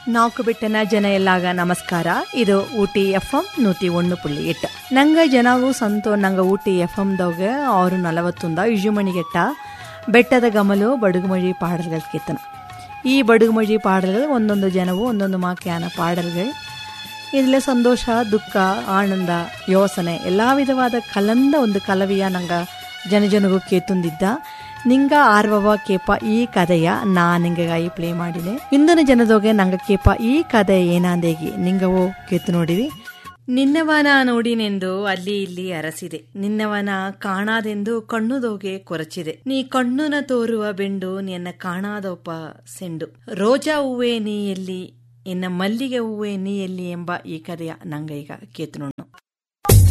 ನಾಲ್ಕು ಬಿಟ್ಟನ ಜನ ಎಲ್ಲಾಗ ನಮಸ್ಕಾರ ಇದು ಊಟಿ ಎಫ್ ಎಂ ನೂತಿ ಒಂದು ಪುಳ್ಳಿ ಎಟ್ಟು ನಂಗ ಜನವು ಸಂತೋ ನಂಗ ಊಟಿ ಎಫ್ ಎಮ್ದಾಗ ಆರು ನಲವತ್ತೊಂದ ಇಜುಮಣಿಗೆಟ್ಟ ಬೆಟ್ಟದ ಗಮಲು ಬಡುಗುಮಳಿ ಪಾಡಲ್ಗಳ ಕೀರ್ತನ ಈ ಬಡುಗುಮಳಿ ಪಾಡಲ್ಗಳು ಒಂದೊಂದು ಜನವು ಒಂದೊಂದು ಮಾಕ್ಯಾನ ಪಾಡಲ್ಗಳು ಇದರಲ್ಲಿ ಸಂತೋಷ ದುಃಖ ಆನಂದ ಯೋಸನೆ ಎಲ್ಲ ವಿಧವಾದ ಕಲಂದ ಒಂದು ಕಲವಿಯ ನಂಗ ಜನಜನಗೂ ಕೇತುಂದಿದ್ದ ನಿಂಗ ಆರ್ವವ ಕೇಪ ಈ ಕಥೆಯ ನಾ ನಿಂಗಾಗಿ ಪ್ಲೇ ಮಾಡಿದೆ ಇಂದಿನ ಜನದೋಗೆ ನಂಗ ಕೇಪ ಈ ಕಥೆ ಏನಾಂದೇಗಿ ನಿಂಗವೋ ಕೇತು ನೋಡಿವಿ ನಿನ್ನವನ ನೋಡಿನೆಂದು ಅಲ್ಲಿ ಇಲ್ಲಿ ಅರಸಿದೆ ನಿನ್ನವನ ಕಾಣಾದೆಂದು ಕಣ್ಣುದೋಗೆ ಕೊರಚಿದೆ ನೀ ಕಣ್ಣುನ ತೋರುವ ಬೆಂಡು ನಿನ್ನ ಕಾಣಾದೊಬ್ಬ ಸೆಂಡು ರೋಜಾ ಹೂವೇ ನೀ ಎಲ್ಲಿ ಇನ್ನ ಮಲ್ಲಿಗೆ ಹೂವೇ ನೀ ಎಲ್ಲಿ ಎಂಬ ಈ ಕಥೆಯ ನಂಗ ಈಗ ಕೇತು ನೋಡು